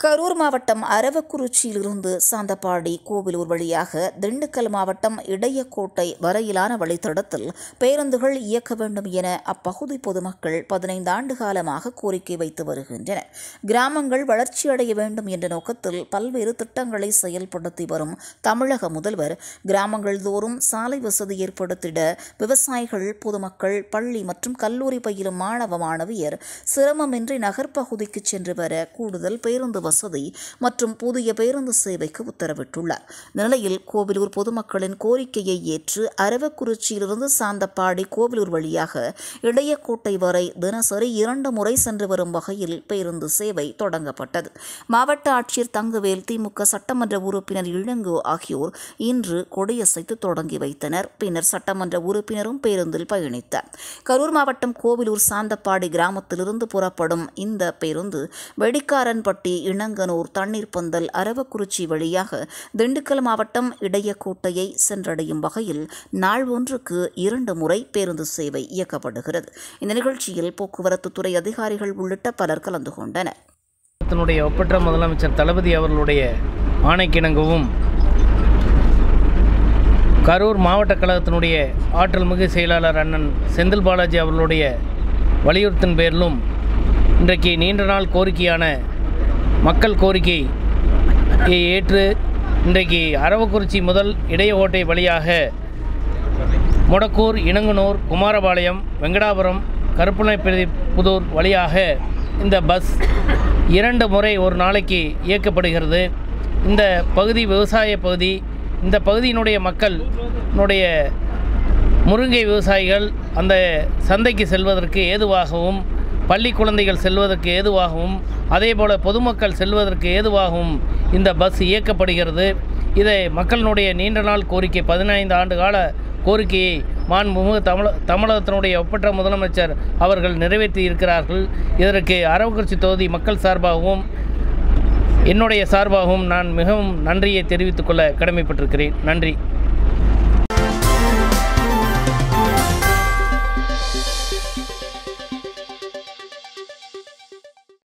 கரூர் மாவட்டம் அரவக்குறிச்சியிலிருந்து சாந்தப்பாடி கோவிலூர் வழியாக திண்டுக்கல் மாவட்டம் இடையக்கோட்டை வரையிலான வழித்தடத்தில் பேருந்துகள் இயக்க வேண்டும் என அப்பகுதி பொதுமக்கள் பதினைந்து ஆண்டு காலமாக கோரிக்கை வைத்து வருகின்றனர் கிராமங்கள் வளர்ச்சியடைய வேண்டும் என்ற நோக்கத்தில் பல்வேறு திட்டங்களை செயல்படுத்தி வரும் தமிழக முதல்வர் கிராமங்கள் தோறும் சாலை வசதி ஏற்படுத்திட விவசாயிகள் பொதுமக்கள் பள்ளி மற்றும் கல்லூரி பயிலும் மாணவ மாணவியர் சிரமமின்றி நகர்ப்பகுதிக்கு சென்று வர கூடுதல் பேருந்து வசதி மற்றும் புதிய பேருந்து சேவைக்கு உத்தரவிட்டுள்ளார் நிலையில் கோவிலூர் பொதுமக்களின் கோரிக்கையை ஏற்று அரவக்குறிச்சியிலிருந்து சாந்தப்பாடி கோவிலூர் வழியாக இடையக்கோட்டை வரை தினசரி இரண்டு முறை சென்று வரும் வகையில் பேருந்து சேவை தொடங்கப்பட்டது மாவட்ட ஆட்சியர் தங்கவேல் திமுக சட்டமன்ற உறுப்பினர் இளங்கோ ஆகியோர் இன்று கொடியசைத்து தொடங்கி வைத்தனர் பின்னர் சட்டமன்ற உறுப்பினரும் பேருந்தில் பயணித்தார் கரூர் மாவட்டம் கோவிலூர் சாந்தப்பாடி கிராமத்திலிருந்து புறப்படும் இந்த பேருந்து வெடிக்காரன்பட்டி இளங்கனூர் தண்ணீர் பந்தல் அரவக்குறிச்சி வழியாக திண்டுக்கல் மாவட்டம் இடையக்கோட்டையை சென்றடையும் வகையில் நாள் ஒன்றுக்கு இரண்டு முறை பேருந்து சேவை இயக்கப்படுகிறது இந்த நிகழ்ச்சியில் போக்குவரத்து துறை அதிகாரிகள் உள்ளிட்ட பலர் கலந்து கொண்டனர் தமிழகத்தினுடைய ஒப்பற்ற முதலமைச்சர் தளபதி அவர்களுடைய ஆணைக்கிணங்கவும் கரூர் மாவட்ட கழகத்தினுடைய ஆற்றல் மிகு செயலாளர் அண்ணன் செந்தில் பாலாஜி அவர்களுடைய வலியுறுத்தின் பேரிலும் இன்றைக்கு நீண்ட நாள் கோரிக்கையான மக்கள் கோரிக்கை ஏற்று இன்றைக்கு அரவக்குறிச்சி முதல் இடையகோட்டை வழியாக முடக்கூர் இனங்கனூர் குமாரபாளையம் வெங்கடாபுரம் கருப்புனை புதூர் வழியாக இந்த பஸ் இரண்டு முறை ஒரு நாளைக்கு இயக்கப்படுகிறது இந்த பகுதி விவசாய பகுதி இந்த பகுதியினுடைய மக்களினுடைய முருங்கை விவசாயிகள் அந்த சந்தைக்கு செல்வதற்கு ஏதுவாகவும் பள்ளி குழந்தைகள் செல்வதற்கு ஏதுவாகவும் அதேபோல் பொதுமக்கள் செல்வதற்கு ஏதுவாகவும் இந்த பஸ் இயக்கப்படுகிறது இதை மக்களினுடைய நீண்ட நாள் கோரிக்கை பதினைந்து ஆண்டு கால கோரிக்கையை மாண்புமிகு தமிழ தமிழகத்தினுடைய ஒப்பற்ற முதலமைச்சர் அவர்கள் நிறைவேற்றி இருக்கிறார்கள் இதற்கு அரவக்குறிச்சி தொகுதி மக்கள் சார்பாகவும் என்னுடைய சார்பாகவும் நான் மிகவும் நன்றியை தெரிவித்துக்கொள்ள கடமைப்பட்டிருக்கிறேன் நன்றி